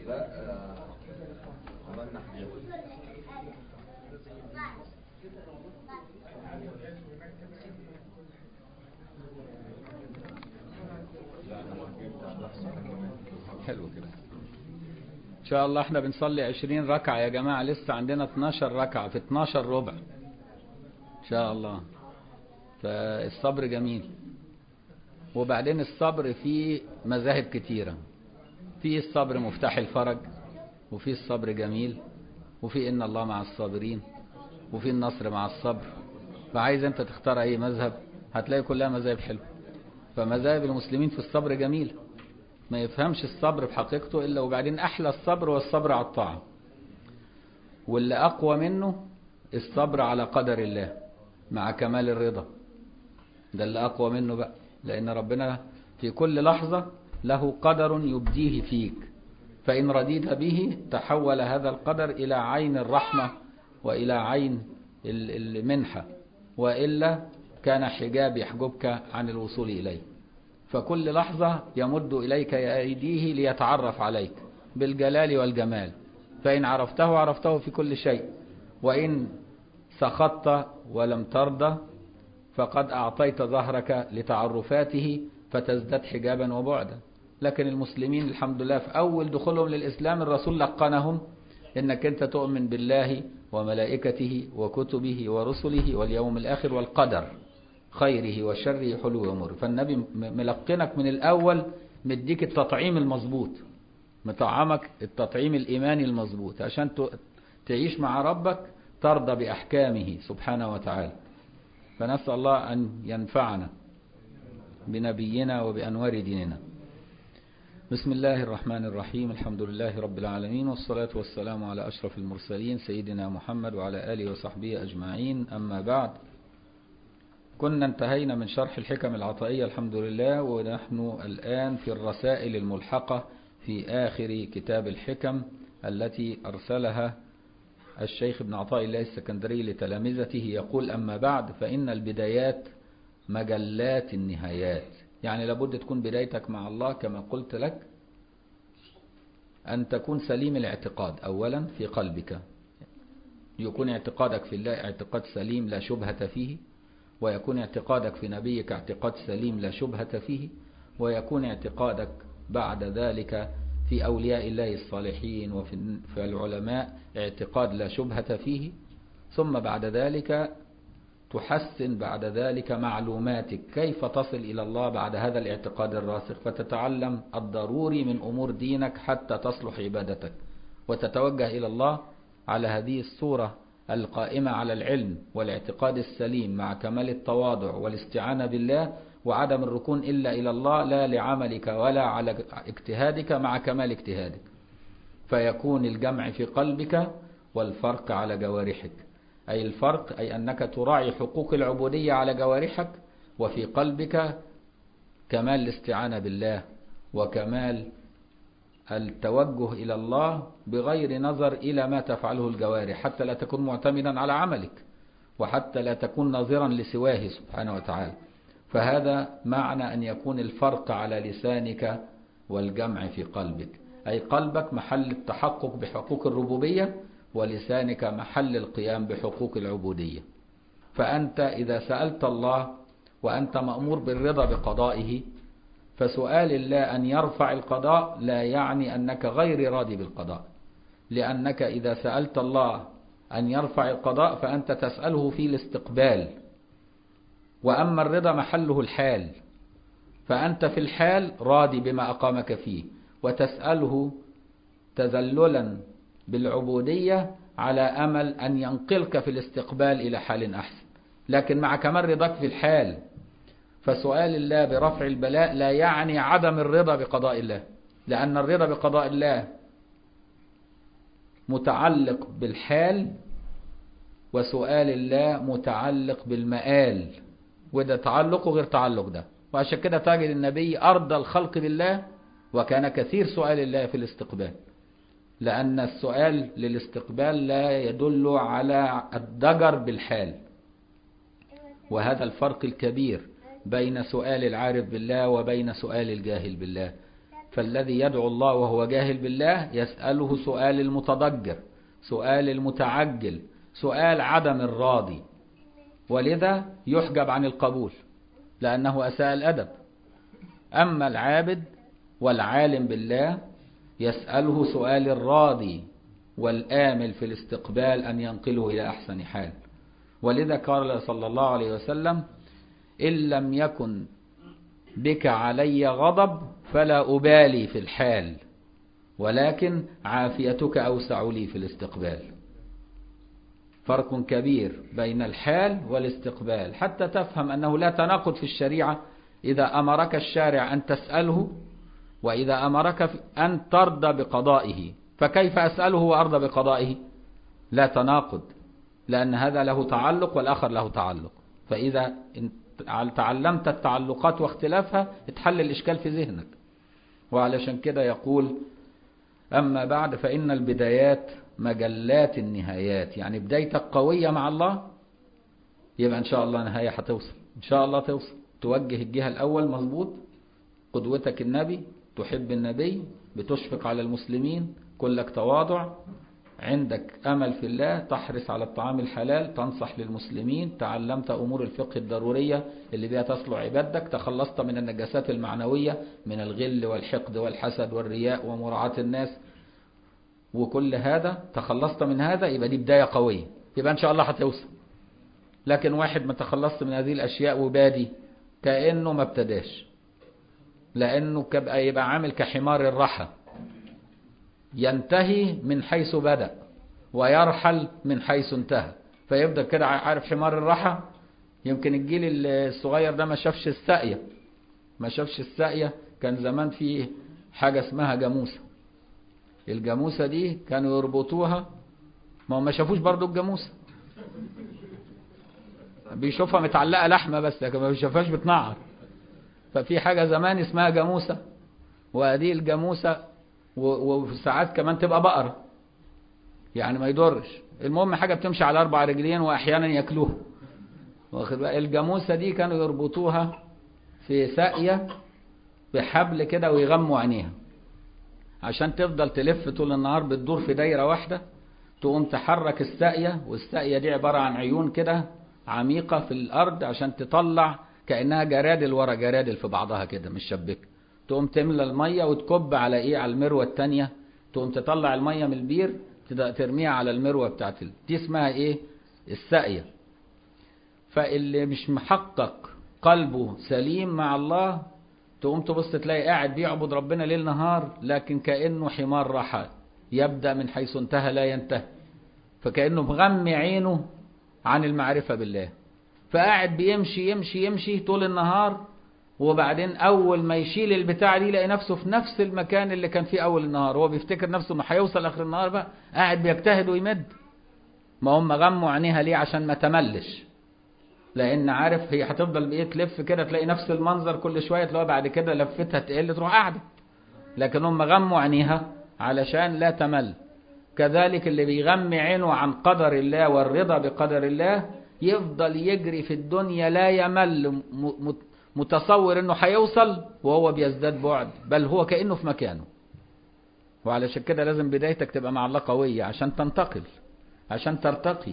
حلو كده ان شاء الله احنا بنصلي 20 ركعة يا جماعة لسه عندنا 12 ركعة في 12 ربع ان شاء الله فالصبر جميل وبعدين الصبر فيه مذاهب كتيرة في الصبر مفتاح الفرج وفي الصبر جميل وفي ان الله مع الصابرين وفي النصر مع الصبر فعايز انت تختار اي مذهب هتلاقي كلها مذاهب حلوه فمذاهب المسلمين في الصبر جميل ما يفهمش الصبر بحقيقته الا وبعدين احلى الصبر والصبر على الطاعه واللي اقوى منه الصبر على قدر الله مع كمال الرضا ده اللي اقوى منه بقى لان ربنا في كل لحظه له قدر يبديه فيك فإن رديت به تحول هذا القدر إلى عين الرحمة وإلى عين المنحة وإلا كان حجاب يحجبك عن الوصول إليه فكل لحظة يمد إليك أيديه ليتعرف عليك بالجلال والجمال فإن عرفته عرفته في كل شيء وإن سخطت ولم ترضى فقد أعطيت ظهرك لتعرفاته فتزداد حجابا وبعدا لكن المسلمين الحمد لله في أول دخولهم للإسلام الرسول لقنهم إنك أنت تؤمن بالله وملائكته وكتبه ورسله واليوم الآخر والقدر خيره وشره حلو ومر فالنبي ملقنك من الأول مديك التطعيم المظبوط مطعمك التطعيم الإيماني المظبوط عشان تعيش مع ربك ترضى بأحكامه سبحانه وتعالى فنسأل الله أن ينفعنا بنبينا وبأنوار ديننا بسم الله الرحمن الرحيم الحمد لله رب العالمين والصلاة والسلام على أشرف المرسلين سيدنا محمد وعلى آله وصحبه أجمعين أما بعد كنا انتهينا من شرح الحكم العطائية الحمد لله ونحن الآن في الرسائل الملحقة في آخر كتاب الحكم التي أرسلها الشيخ ابن عطاء الله السكندري لتلامذته يقول أما بعد فإن البدايات مجلات النهايات يعني لابد تكون بدايتك مع الله كما قلت لك أن تكون سليم الاعتقاد أولا في قلبك يكون اعتقادك في الله اعتقاد سليم لا شبهة فيه ويكون اعتقادك في نبيك اعتقاد سليم لا شبهة فيه ويكون اعتقادك بعد ذلك في أولياء الله الصالحين وفي العلماء اعتقاد لا شبهة فيه ثم بعد ذلك تحسن بعد ذلك معلوماتك كيف تصل إلى الله بعد هذا الاعتقاد الراسخ فتتعلم الضروري من أمور دينك حتى تصلح عبادتك وتتوجه إلى الله على هذه الصورة القائمة على العلم والاعتقاد السليم مع كمال التواضع والاستعانة بالله وعدم الركون إلا إلى الله لا لعملك ولا على اجتهادك مع كمال اجتهادك فيكون الجمع في قلبك والفرق على جوارحك أي الفرق أي أنك تراعي حقوق العبودية على جوارحك وفي قلبك كمال الاستعانة بالله وكمال التوجه إلى الله بغير نظر إلى ما تفعله الجوارح حتى لا تكون معتمدا على عملك وحتى لا تكون ناظرا لسواه سبحانه وتعالى فهذا معنى أن يكون الفرق على لسانك والجمع في قلبك أي قلبك محل التحقق بحقوق الربوبية ولسانك محل القيام بحقوق العبودية فأنت إذا سألت الله وأنت مأمور بالرضا بقضائه فسؤال الله أن يرفع القضاء لا يعني أنك غير راضي بالقضاء لأنك إذا سألت الله أن يرفع القضاء فأنت تسأله في الاستقبال وأما الرضا محله الحال فأنت في الحال راضي بما أقامك فيه وتسأله تذللا بالعبودية على أمل أن ينقلك في الاستقبال إلى حال أحسن لكن مع كمال رضاك في الحال فسؤال الله برفع البلاء لا يعني عدم الرضا بقضاء الله لأن الرضا بقضاء الله متعلق بالحال وسؤال الله متعلق بالمآل وده تعلق غير تعلق ده وعشان كده تجد النبي أرضى الخلق بالله وكان كثير سؤال الله في الاستقبال لأن السؤال للاستقبال لا يدل على الضجر بالحال وهذا الفرق الكبير بين سؤال العارف بالله وبين سؤال الجاهل بالله فالذي يدعو الله وهو جاهل بالله يسأله سؤال المتضجر سؤال المتعجل سؤال عدم الراضي ولذا يحجب عن القبول لأنه أساء الأدب أما العابد والعالم بالله يسأله سؤال الراضي والآمل في الاستقبال أن ينقله إلى أحسن حال ولذا قال صلى الله عليه وسلم إن لم يكن بك علي غضب فلا أبالي في الحال ولكن عافيتك أوسع لي في الاستقبال فرق كبير بين الحال والاستقبال حتى تفهم أنه لا تناقض في الشريعة إذا أمرك الشارع أن تسأله وإذا أمرك أن ترضى بقضائه فكيف أسأله وأرضى بقضائه لا تناقض لأن هذا له تعلق والآخر له تعلق فإذا تعلمت التعلقات واختلافها اتحل الإشكال في ذهنك وعلشان كده يقول أما بعد فإن البدايات مجلات النهايات يعني بدايتك قوية مع الله يبقى إن شاء الله نهاية هتوصل إن شاء الله توصل توجه الجهة الأول مظبوط قدوتك النبي تحب النبي بتشفق على المسلمين كلك تواضع عندك أمل في الله تحرص على الطعام الحلال تنصح للمسلمين تعلمت أمور الفقه الضرورية اللي بها تصلح عبادك تخلصت من النجاسات المعنوية من الغل والحقد والحسد والرياء ومراعاة الناس وكل هذا تخلصت من هذا يبقى دي بداية قوية يبقى إن شاء الله هتوصل لكن واحد ما تخلصت من هذه الأشياء وبادي كأنه ما ابتداش لأنه يبقى عامل كحمار الرحى ينتهي من حيث بدأ ويرحل من حيث انتهى فيبدأ كده عارف حمار الرحى يمكن الجيل الصغير ده ما شافش الساقية ما شافش الساقية كان زمان في حاجة اسمها جاموسة الجاموسة دي كانوا يربطوها ما هم ما شافوش برضو الجاموسة بيشوفها متعلقة لحمة بس لكن ما بيشوفهاش بتنعر ففي حاجة زمان اسمها جاموسة وهذه الجاموسة وساعات كمان تبقى بقرة يعني ما يضرش المهم حاجة بتمشي على أربع رجلين وأحيانا ياكلوها واخد بقى الجاموسة دي كانوا يربطوها في ساقية بحبل كده ويغموا عينيها عشان تفضل تلف طول النهار بتدور في دايرة واحدة تقوم تحرك الساقية والساقية دي عبارة عن عيون كده عميقة في الأرض عشان تطلع كأنها جرادل ورا جرادل في بعضها كده مش شبكة تقوم تملى المية وتكب على ايه على المروة التانية تقوم تطلع المية من البير ترميها على المروة بتاعت دي اسمها ايه الساقية فاللي مش محقق قلبه سليم مع الله تقوم تبص تلاقي قاعد بيعبد ربنا ليل نهار لكن كأنه حمار رحى يبدأ من حيث انتهى لا ينتهي فكأنه مغمي عينه عن المعرفة بالله فقاعد بيمشي يمشي يمشي طول النهار وبعدين اول ما يشيل البتاع دي يلاقي نفسه في نفس المكان اللي كان فيه اول النهار هو بيفتكر نفسه انه هيوصل اخر النهار بقى قاعد بيجتهد ويمد ما هم غموا عينيها ليه عشان ما تملش لان عارف هي هتفضل بايه تلف كده تلاقي نفس المنظر كل شويه تلاقي بعد كده لفتها تقل تروح قاعده لكن هم غموا عينيها علشان لا تمل كذلك اللي بيغمي عينه عن قدر الله والرضا بقدر الله يفضل يجري في الدنيا لا يمل متصور انه هيوصل وهو بيزداد بعد بل هو كأنه في مكانه وعلشان كده لازم بدايتك تبقى مع الله قوية عشان تنتقل عشان ترتقي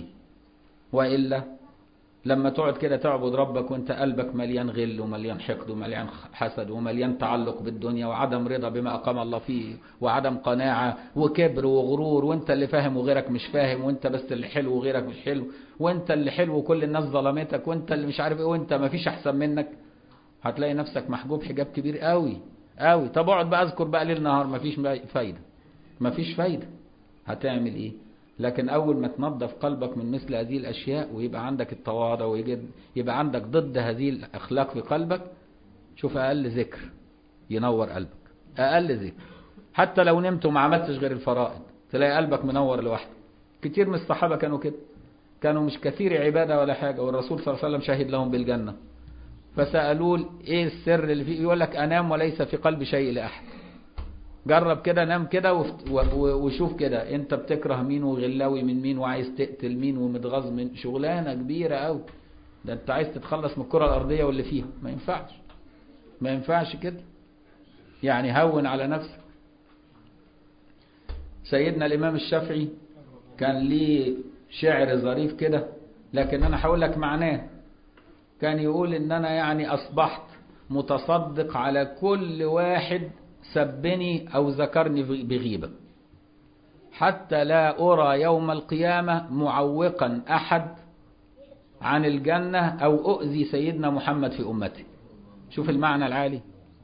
وإلا لما تقعد كده تعبد ربك وانت قلبك مليان غل ومليان حقد ومليان حسد ومليان تعلق بالدنيا وعدم رضا بما أقام الله فيه وعدم قناعة وكبر وغرور وانت اللي فاهم وغيرك مش فاهم وانت بس اللي حلو وغيرك مش حلو وانت اللي حلو وكل الناس ظلمتك وانت اللي مش عارف ايه وانت ما فيش احسن منك هتلاقي نفسك محجوب حجاب كبير قوي قوي طب اقعد بقى اذكر بقى ليل نهار مفيش فايدة مفيش فايدة هتعمل ايه لكن اول ما تنظف قلبك من مثل هذه الاشياء ويبقى عندك التواضع ويبقى عندك ضد هذه الاخلاق في قلبك شوف اقل ذكر ينور قلبك اقل ذكر حتى لو نمت وما عملتش غير الفرائض تلاقي قلبك منور لوحده كتير من الصحابة كانوا كده كانوا مش كثير عبادة ولا حاجة والرسول صلى الله عليه وسلم شهد لهم بالجنة فسألوه ايه السر اللي فيه يقول لك انام وليس في قلبي شيء لاحد جرب كده نام كده وشوف كده انت بتكره مين وغلاوي من مين وعايز تقتل مين ومتغاظ من شغلانه كبيره قوي ده انت عايز تتخلص من الكره الارضيه واللي فيها ما ينفعش ما ينفعش كده يعني هون على نفسك سيدنا الإمام الشافعي كان ليه شعر ظريف كده لكن أنا هقول لك معناه كان يقول إن أنا يعني أصبحت متصدق على كل واحد سبني أو ذكرني بغيبة حتى لا أرى يوم القيامة معوقا أحد عن الجنة أو أؤذي سيدنا محمد في أمته شوف المعنى العالي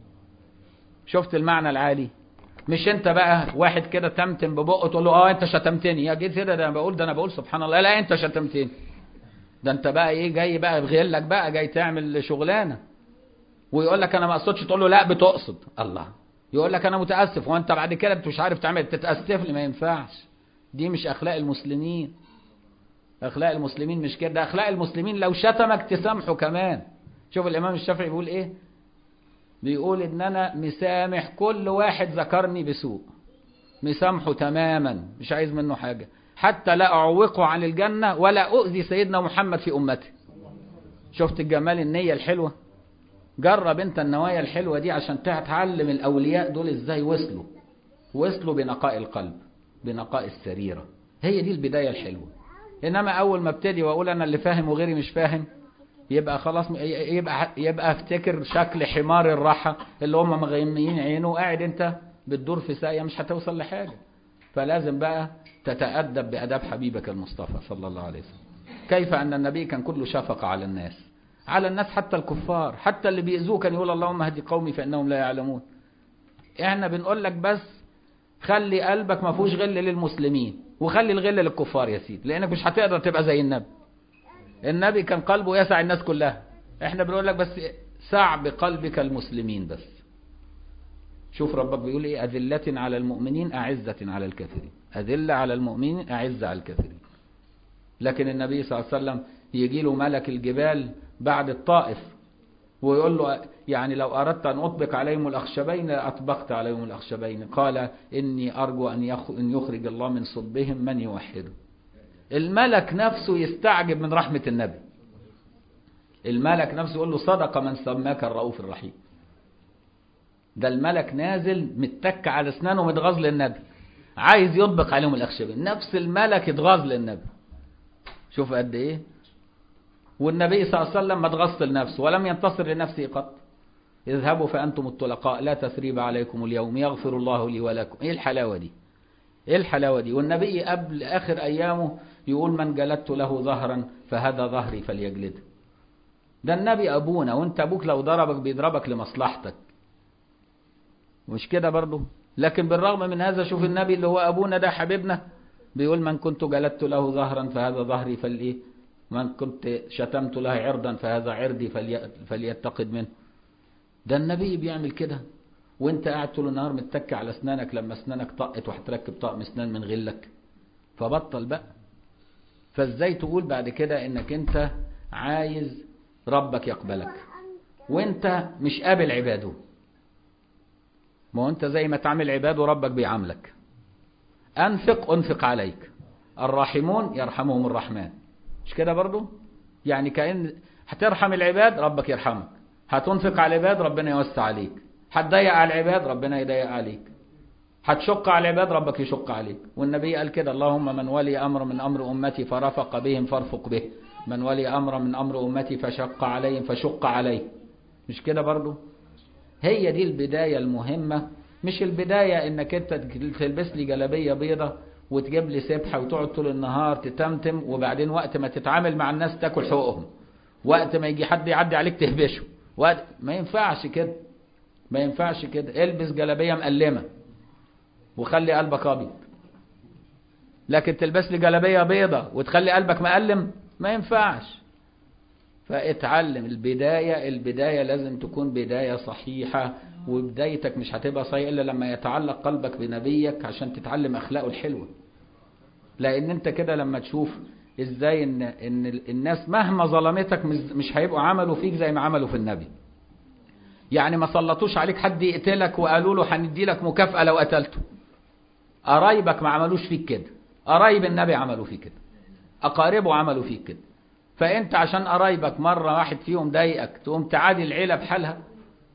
شفت المعنى العالي مش انت بقى واحد كده تمتم ببقه تقول له اه انت شتمتني يا جيت كده ده انا بقول ده انا بقول سبحان الله لا انت شتمتني ده انت بقى ايه جاي بقى بغلك بقى جاي تعمل شغلانه ويقول لك انا ما اقصدش تقول له لا بتقصد الله يقول لك انا متاسف وانت بعد كده انت مش عارف تعمل تتاسف لي ما ينفعش دي مش اخلاق المسلمين اخلاق المسلمين مش كده ده اخلاق المسلمين لو شتمك تسامحه كمان شوف الامام الشافعي بيقول ايه بيقول ان انا مسامح كل واحد ذكرني بسوء مسامحه تماما مش عايز منه حاجة حتى لا اعوقه عن الجنة ولا اؤذي سيدنا محمد في امته شفت الجمال النية الحلوة جرب انت النوايا الحلوة دي عشان تتعلم الاولياء دول ازاي وصلوا وصلوا بنقاء القلب بنقاء السريرة هي دي البداية الحلوة انما اول ما ابتدي واقول انا اللي فاهم وغيري مش فاهم يبقى خلاص يبقى يبقى افتكر شكل حمار الراحة اللي هم مغيمين عينه وقاعد انت بتدور في ساقية مش هتوصل لحاجة فلازم بقى تتأدب بأداب حبيبك المصطفى صلى الله عليه وسلم كيف أن النبي كان كله شفقة على الناس على الناس حتى الكفار حتى اللي بيأذوه كان يقول اللهم اهدي قومي فإنهم لا يعلمون احنا بنقول لك بس خلي قلبك ما فيهوش غل للمسلمين وخلي الغل للكفار يا سيدي لأنك مش هتقدر تبقى زي النبي النبي كان قلبه يسع الناس كلها احنا بنقول لك بس سع بقلبك المسلمين بس شوف ربك بيقول ايه أذلة على المؤمنين أعزة على الكافرين أذلة على المؤمنين أعزة على الكافرين لكن النبي صلى الله عليه وسلم يجي له ملك الجبال بعد الطائف ويقول له يعني لو أردت أن أطبق عليهم الأخشبين لأطبقت عليهم الأخشبين قال إني أرجو أن يخرج الله من صلبهم من يوحده الملك نفسه يستعجب من رحمة النبي الملك نفسه يقول له صدق من سماك الرؤوف الرحيم ده الملك نازل متك على اسنانه متغاظ للنبي عايز يطبق عليهم الاخشبين نفس الملك اتغاظ للنبي شوف قد ايه والنبي صلى الله عليه وسلم ما اتغص لنفسه ولم ينتصر لنفسه قط اذهبوا فانتم الطلقاء لا تثريب عليكم اليوم يغفر الله لي ولكم ايه الحلاوه دي ايه الحلاوه دي والنبي قبل اخر ايامه يقول من جلدت له ظهرا فهذا ظهري فليجلده ده النبي ابونا وانت ابوك لو ضربك بيضربك لمصلحتك مش كده برضه لكن بالرغم من هذا شوف النبي اللي هو ابونا ده حبيبنا بيقول من كنت جلدت له ظهرا فهذا ظهري فالايه من كنت شتمت له عرضا فهذا عرضي فلي فليتقد منه ده النبي بيعمل كده وانت قاعد طول النهار متك على اسنانك لما اسنانك طقت وهتركب طقم اسنان من غلك فبطل بقى فازاي تقول بعد كده انك انت عايز ربك يقبلك وانت مش قابل عباده ما هو انت زي ما تعمل عباده ربك بيعاملك انفق انفق عليك الراحمون يرحمهم الرحمن مش كده برضو يعني كأن هترحم العباد ربك يرحمك هتنفق على العباد ربنا يوسع عليك هتضيق على العباد ربنا يضيق عليك هتشق على العباد ربك يشق عليك والنبي قال كده اللهم من ولي أمر من أمر أمتي فرفق بهم فارفق به من ولي أمر من أمر أمتي فشق عليهم فشق عليه مش كده برضو هي دي البداية المهمة مش البداية انك انت تلبس لي جلابية بيضة وتجيب لي سبحة وتقعد طول النهار تتمتم وبعدين وقت ما تتعامل مع الناس تاكل حقوقهم وقت ما يجي حد يعدي عليك تهبشه وقت ما ينفعش كده ما ينفعش كده البس جلابية مقلمة وخلي قلبك ابيض لكن تلبس لي جلابية بيضة وتخلي قلبك مقلم ما ينفعش فاتعلم البداية البداية لازم تكون بداية صحيحة وبدايتك مش هتبقى صحيحة إلا لما يتعلق قلبك بنبيك عشان تتعلم أخلاقه الحلوة لأن أنت كده لما تشوف إزاي إن, إن الناس مهما ظلمتك مش هيبقوا عملوا فيك زي ما عملوا في النبي يعني ما سلطوش عليك حد يقتلك وقالوا له هندي لك مكافأة لو قتلته قرايبك ما عملوش فيك كده قرايب النبي عملوا فيك كده أقاربه عملوا فيك كده فانت عشان قرايبك مرة واحد فيهم ضايقك تقوم تعادي العيلة بحالها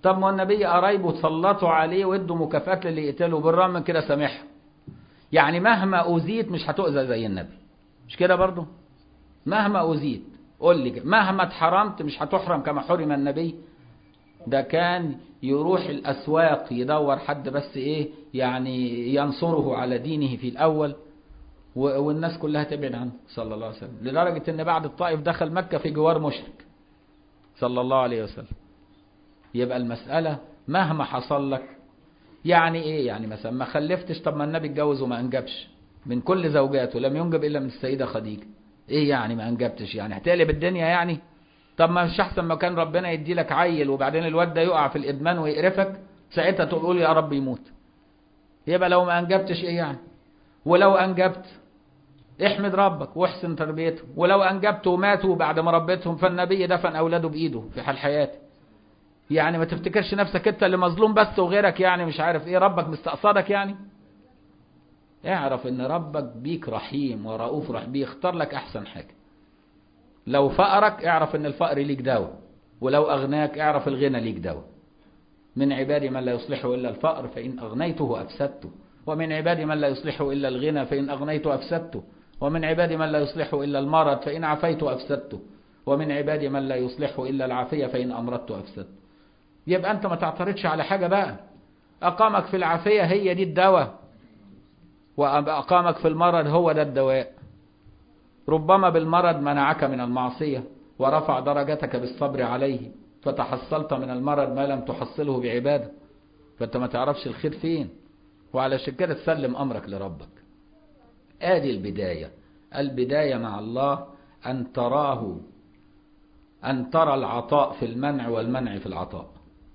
طب ما النبي قرايبه سلطوا عليه وادوا مكافآت للي يقتله بالرغم من كده سامحهم يعني مهما أوذيت مش هتؤذى زي النبي مش كده برضه مهما أوذيت قول لي مهما اتحرمت مش هتحرم كما حرم النبي ده كان يروح الأسواق يدور حد بس إيه يعني ينصره على دينه في الأول والناس كلها تبعد عنه صلى الله عليه وسلم لدرجة ان بعد الطائف دخل مكة في جوار مشرك صلى الله عليه وسلم يبقى المسألة مهما حصل لك يعني ايه يعني مثلا ما خلفتش طب ما النبي اتجوز وما انجبش من كل زوجاته لم ينجب الا من السيدة خديجة ايه يعني ما انجبتش يعني هتقلب الدنيا يعني طب ما مش احسن ما كان ربنا يدي لك عيل وبعدين الواد ده يقع في الادمان ويقرفك ساعتها تقول يا رب يموت يبقى لو ما انجبتش ايه يعني ولو انجبت احمد ربك واحسن تربيته ولو انجبت وماتوا بعد ما ربيتهم فالنبي دفن اولاده بايده في حال حياته يعني ما تفتكرش نفسك انت اللي مظلوم بس وغيرك يعني مش عارف ايه ربك مستقصدك يعني اعرف ان ربك بيك رحيم ورؤوف رحيم بيختار لك احسن حاجة لو فقرك اعرف ان الفقر ليك دواء ولو اغناك اعرف الغنى ليك دواء من عبادي من لا يصلحه الا الفقر فان اغنيته افسدته ومن عبادي من لا يصلحه الا الغنى فان اغنيته افسدته ومن عبادي من لا يصلحه إلا المرض فإن عفيت أفسدته ومن عبادي من لا يصلحه إلا العافية فإن أمرضت أفسدته يبقى أنت ما تعترضش على حاجة بقى أقامك في العافية هي دي الدواء وأقامك في المرض هو ده الدواء ربما بالمرض منعك من المعصية ورفع درجتك بالصبر عليه فتحصلت من المرض ما لم تحصله بعبادة فأنت ما تعرفش الخير فين وعلى كده تسلم أمرك لربك ادي البداية البداية مع الله أن تراه أن ترى العطاء في المنع والمنع في العطاء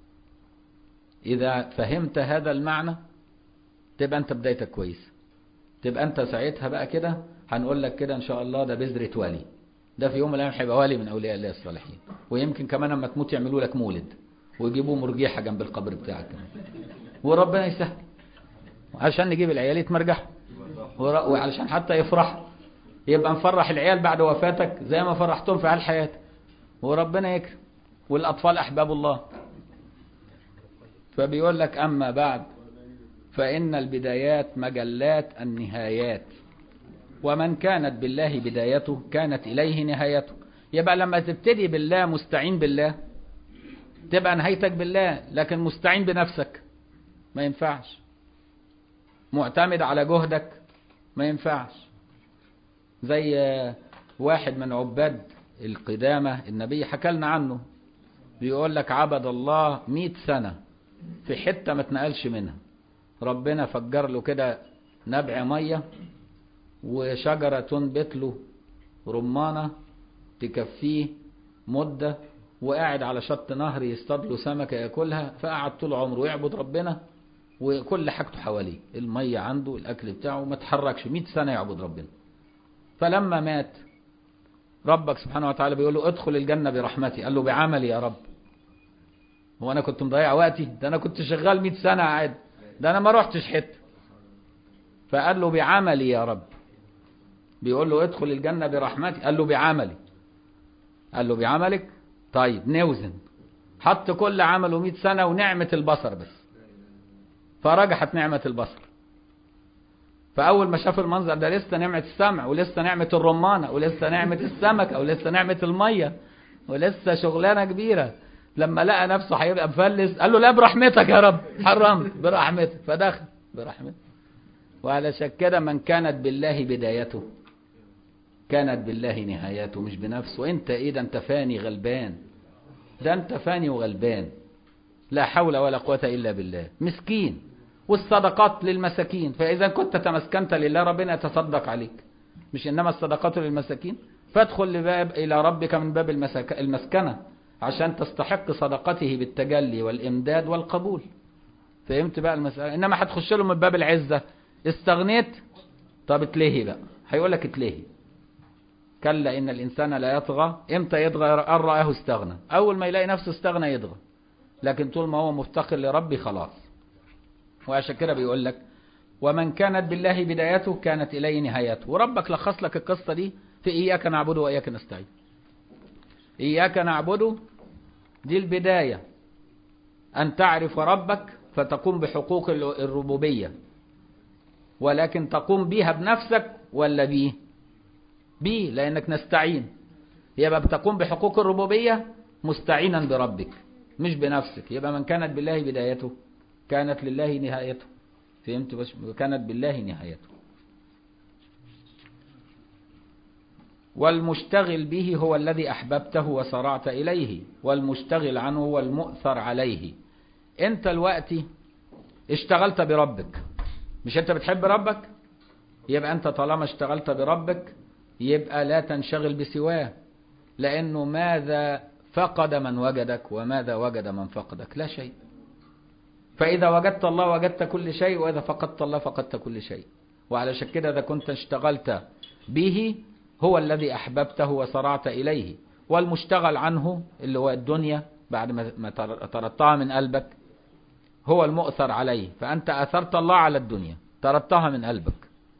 إذا فهمت هذا المعنى تبقى أنت بدايتك كويس تبقى أنت ساعتها بقى كده هنقول لك كده إن شاء الله ده بذرة ولي ده في يوم من الأيام هيبقى ولي من أولياء الله الصالحين ويمكن كمان لما تموت يعملوا لك مولد ويجيبوا مرجيحة جنب القبر بتاعك وربنا يسهل عشان نجيب العيال يتمرجحوا وعلشان حتى يفرح يبقى نفرح العيال بعد وفاتك زي ما فرحتهم في حال حياتك وربنا يكرم والأطفال أحباب الله فبيقول لك أما بعد فإن البدايات مجلات النهايات ومن كانت بالله بدايته كانت إليه نهايته يبقى لما تبتدي بالله مستعين بالله تبقى نهايتك بالله لكن مستعين بنفسك ما ينفعش معتمد على جهدك ما ينفعش زي واحد من عباد القدامى النبي حكى لنا عنه بيقول لك عبد الله مئة سنة في حتة ما تنقلش منها ربنا فجر له كده نبع مية وشجرة تنبت له رمانة تكفيه مدة وقاعد على شط نهر يصطاد له سمكة ياكلها فقعد طول عمره يعبد ربنا وكل حاجته حواليه المية عنده الأكل بتاعه ما تحركش 100 سنة يعبد ربنا فلما مات ربك سبحانه وتعالى بيقول له ادخل الجنة برحمتي قال له بعملي يا رب هو أنا كنت مضيع وقتي ده أنا كنت شغال 100 سنة قاعد ده أنا ما رحتش حتة فقال له بعملي يا رب بيقول له ادخل الجنة برحمتي قال له بعملي قال له بعملك طيب نوزن حط كل عمله 100 سنة ونعمة البصر بس فرجحت نعمة البصر فأول ما شاف المنظر ده لسه نعمة السمع ولسه نعمة الرمانة ولسه نعمة السمكة ولسه نعمة المية ولسه شغلانة كبيرة لما لقى نفسه هيبقى مفلس قال له لا برحمتك يا رب حرمت برحمتك فدخل برحمتك وعلى كده من كانت بالله بدايته كانت بالله نهايته مش بنفسه وانت ايه ده انت فاني غلبان ده انت فاني وغلبان لا حول ولا قوة إلا بالله مسكين والصدقات للمساكين فإذا كنت تمسكنت لله ربنا يتصدق عليك مش إنما الصدقات للمساكين فادخل لباب إلى ربك من باب المسك... المسكنة عشان تستحق صدقته بالتجلي والإمداد والقبول فهمت بقى المسألة إنما هتخش له من باب العزة استغنيت طب اتلهي بقى هيقول لك اتلهي كلا إن الإنسان لا يطغى إمتى يطغى أن رآه استغنى أول ما يلاقي نفسه استغنى يطغى لكن طول ما هو مفتقر لربي خلاص وعشان كده بيقول لك ومن كانت بالله بدايته كانت إليه نهايته وربك لخص لك القصة دي في إياك نعبد وإياك نستعين إياك نعبد دي البداية أن تعرف ربك فتقوم بحقوق الربوبية ولكن تقوم بيها بنفسك ولا بيه بيه لأنك نستعين يبقى بتقوم بحقوق الربوبية مستعينا بربك مش بنفسك يبقى من كانت بالله بدايته كانت لله نهايته فهمت بس كانت بالله نهايته والمشتغل به هو الذي أحببته وصرعت إليه والمشتغل عنه هو المؤثر عليه انت الوقت اشتغلت بربك مش انت بتحب ربك يبقى انت طالما اشتغلت بربك يبقى لا تنشغل بسواه لانه ماذا فقد من وجدك وماذا وجد من فقدك لا شيء فاذا وجدت الله وجدت كل شيء واذا فقدت الله فقدت كل شيء وعلى كده اذا كنت اشتغلت به هو الذي احببته وصرعت اليه والمشتغل عنه اللي هو الدنيا بعد ما طردتها من قلبك هو المؤثر عليه فأنت أثرت الله على الدنيا طردتها من قلبك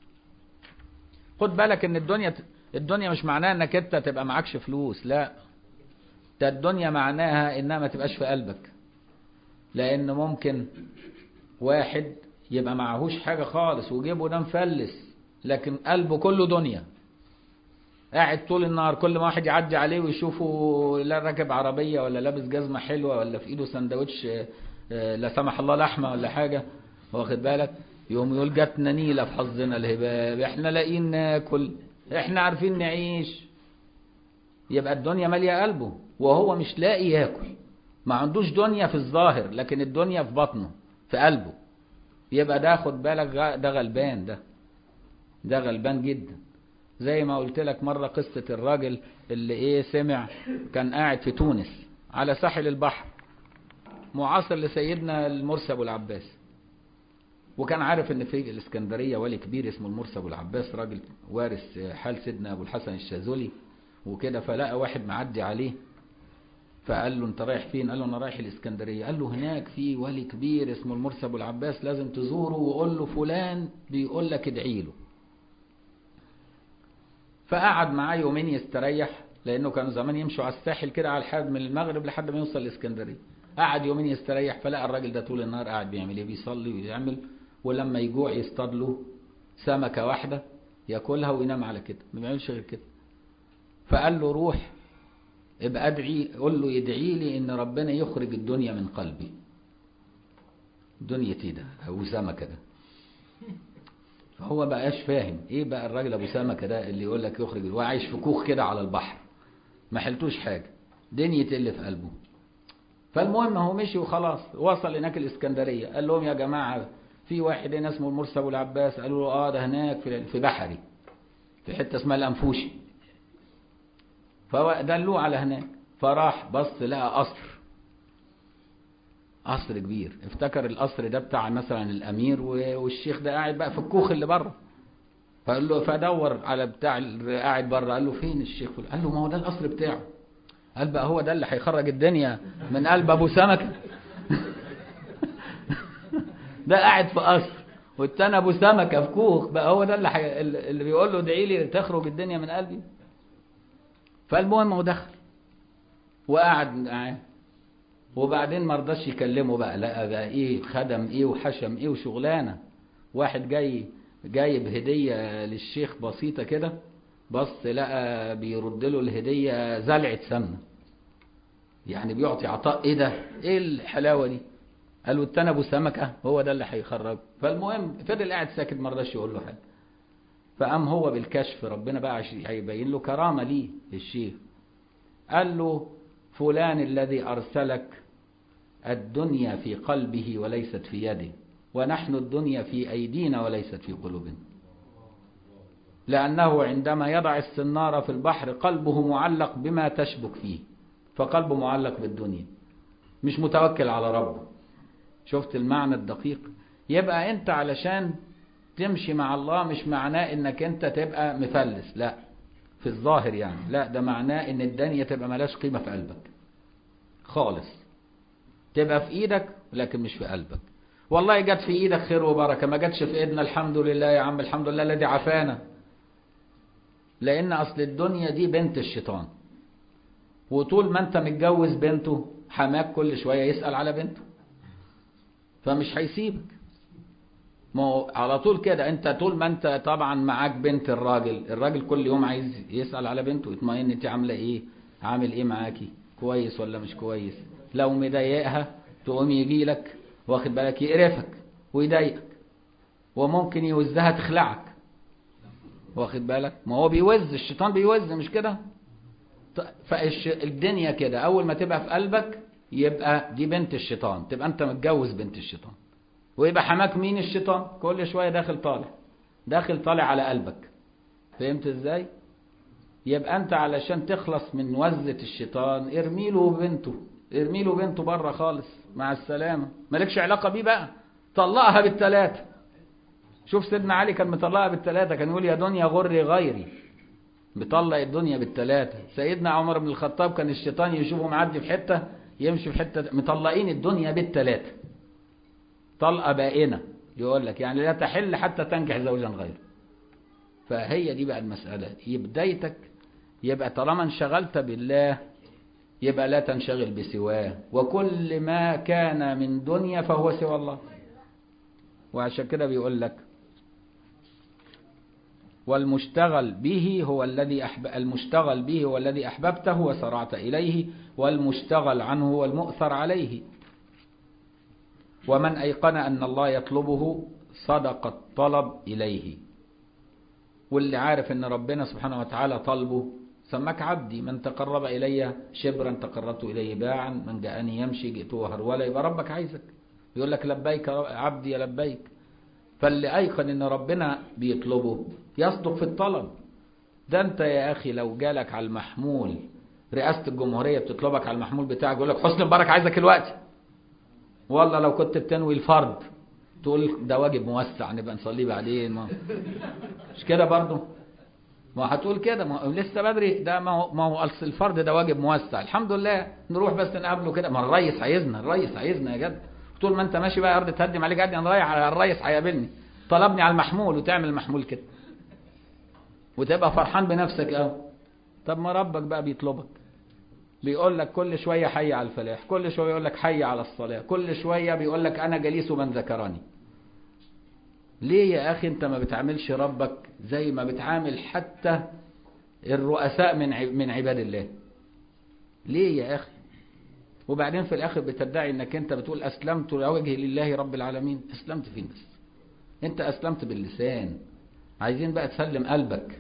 خد بالك ان الدنيا الدنيا مش معناها انك انت تبقى معكش فلوس لا ده الدنيا معناها انها ما تبقاش في قلبك لان ممكن واحد يبقى معهوش حاجة خالص وجيبه ده مفلس لكن قلبه كله دنيا قاعد طول النهار كل ما واحد يعدي عليه ويشوفه لا راكب عربية ولا لابس جزمة حلوة ولا في ايده سندوتش لا سمح الله لحمة ولا حاجة واخد بالك يوم يقول جاتنا نيلة في حظنا الهباب احنا لاقيين ناكل احنا عارفين نعيش يبقى الدنيا مالية قلبه وهو مش لاقي ياكل ما عندوش دنيا في الظاهر لكن الدنيا في بطنه في قلبه يبقى ده خد بالك ده غلبان ده ده غلبان جدا زي ما قلت لك مرة قصة الراجل اللي ايه سمع كان قاعد في تونس على ساحل البحر معاصر لسيدنا المرسي ابو العباس وكان عارف ان في الاسكندريه ولي كبير اسمه المرسي ابو العباس راجل وارث حال سيدنا ابو الحسن الشاذلي وكده فلقى واحد معدي عليه فقال له انت رايح فين قال له انا رايح الاسكندريه قال له هناك في ولي كبير اسمه المرسي ابو العباس لازم تزوره وقول له فلان بيقول لك ادعي له فقعد معاه يومين يستريح لانه كانوا زمان يمشوا على الساحل كده على الحد من المغرب لحد ما يوصل الاسكندريه قعد يومين يستريح فلقى الراجل ده طول النهار قاعد بيعمل ايه بيصلي ويعمل ولما يجوع يصطاد له سمكة واحدة ياكلها وينام على كده ما بيعملش غير كده فقال له روح ابقى ادعي قول له يدعي لي ان ربنا يخرج الدنيا من قلبي دنيا ايه ده ابو سمكة ده فهو بقاش فاهم ايه بقى الراجل ابو سمكة ده اللي يقول لك يخرج هو عايش في كوخ كده على البحر ما حلتوش حاجة دنيا اللي في قلبه فالمهم هو مشي وخلاص وصل هناك الاسكندريه قال لهم يا جماعه في واحد هنا اسمه المرسي ابو العباس قالوا له اه ده هناك في في بحري في حته اسمها الانفوشي فدلوه على هناك فراح بص لقى قصر قصر كبير افتكر القصر ده بتاع مثلا الامير والشيخ ده قاعد بقى في الكوخ اللي بره فقال له فدور على بتاع قاعد بره قال له فين الشيخ قال له ما هو ده القصر بتاعه قال بقى هو ده اللي هيخرج الدنيا من قلب ابو سمكه ده قاعد في قصر والتاني ابو سمكه في كوخ بقى هو ده اللي حي... اللي بيقول له ادعي لي تخرج الدنيا من قلبي فالمهم هو دخل وقعد معاه وبعدين ما رضاش يكلمه بقى لا بقى ايه خدم ايه وحشم ايه وشغلانه واحد جاي جايب هديه للشيخ بسيطه كده بص لقى بيرد له الهديه زلعه سمنه يعني بيعطي عطاء ايه ده ايه الحلاوه دي قالوا التاني ابو سمكه هو ده اللي هيخرجه فالمهم فضل قاعد ساكت ما رضاش يقول له حاجه فقام هو بالكشف ربنا بقى هيبين له كرامه ليه للشيخ قال له فلان الذي ارسلك الدنيا في قلبه وليست في يده ونحن الدنيا في ايدينا وليست في قلوبنا لانه عندما يضع السناره في البحر قلبه معلق بما تشبك فيه فقلبه معلق بالدنيا مش متوكل على ربه شفت المعنى الدقيق يبقى انت علشان تمشي مع الله مش معناه انك انت تبقى مفلس لا في الظاهر يعني لا ده معناه ان الدنيا تبقى ملاش قيمة في قلبك خالص تبقى في ايدك لكن مش في قلبك والله جت في ايدك خير وبركة ما جاتش في ايدنا الحمد لله يا عم الحمد لله الذي عافانا لان اصل الدنيا دي بنت الشيطان وطول ما انت متجوز بنته حماك كل شوية يسأل على بنته فمش هيسيبك ما هو على طول كده انت طول ما انت طبعا معاك بنت الراجل الراجل كل يوم عايز يسأل على بنته يطمئن انت عامله ايه عامل ايه معاكي كويس ولا مش كويس لو مضايقها تقوم يجي لك واخد بالك يقرفك ويضايقك وممكن يوزها تخلعك واخد بالك ما هو بيوز الشيطان بيوز مش كده فالدنيا كده اول ما تبقى في قلبك يبقى دي بنت الشيطان تبقى انت متجوز بنت الشيطان ويبقى حماك مين الشيطان كل شوية داخل طالع داخل طالع على قلبك فهمت ازاي يبقى انت علشان تخلص من وزة الشيطان ارمي له بنته ارمي له بنته بره خالص مع السلامة مالكش علاقة بيه بقى طلقها بالثلاثة شوف سيدنا علي كان مطلقها بالثلاثة كان يقول يا دنيا غري غيري بيطلق الدنيا بالثلاثة سيدنا عمر بن الخطاب كان الشيطان يشوفه معدي في حتة يمشي في حتة مطلقين الدنيا بالثلاثة طلقة بائنة يقول لك يعني لا تحل حتى تنكح زوجا غيره فهي دي بقى المسألة بدايتك يبقى طالما انشغلت بالله يبقى لا تنشغل بسواه وكل ما كان من دنيا فهو سوى الله وعشان كده بيقول لك والمشتغل به هو الذي أحب... المشتغل به هو الذي أحببته وسرعت إليه والمشتغل عنه هو المؤثر عليه ومن أيقن أن الله يطلبه صدق الطلب إليه واللي عارف أن ربنا سبحانه وتعالى طلبه سماك عبدي من تقرب إلي شبرا تقربت إليه باعا من جاءني يمشي جئته هرولا يبقى ربك عايزك يقول لك لبيك عبدي يا لبيك فاللي أيقن أن ربنا بيطلبه يصدق في الطلب ده أنت يا أخي لو جالك على المحمول رئاسة الجمهورية بتطلبك على المحمول بتاعك يقول لك حسن مبارك عايزك الوقت والله لو كنت بتنوي الفرض تقول ده واجب موسع نبقى نصليه بعدين ما مش كده برضه ما هتقول كده ما لسه بدري ده ما هو ما هو اصل الفرض ده واجب موسع الحمد لله نروح بس نقابله كده ما الريس عايزنا الريس عايزنا يا جد طول ما انت ماشي بقى ارض تهدم عليك قاعد انا رايح على الريس هيقابلني طلبني على المحمول وتعمل المحمول كده وتبقى فرحان بنفسك قوي طب ما ربك بقى بيطلبك بيقول لك كل شوية حي على الفلاح كل شوية يقول لك حي على الصلاة كل شوية بيقول لك أنا جليس من ذكرني ليه يا أخي أنت ما بتعاملش ربك زي ما بتعامل حتى الرؤساء من من عباد الله ليه يا أخي وبعدين في الآخر بتدعي أنك أنت بتقول أسلمت لوجه لله رب العالمين أسلمت فين بس أنت أسلمت باللسان عايزين بقى تسلم قلبك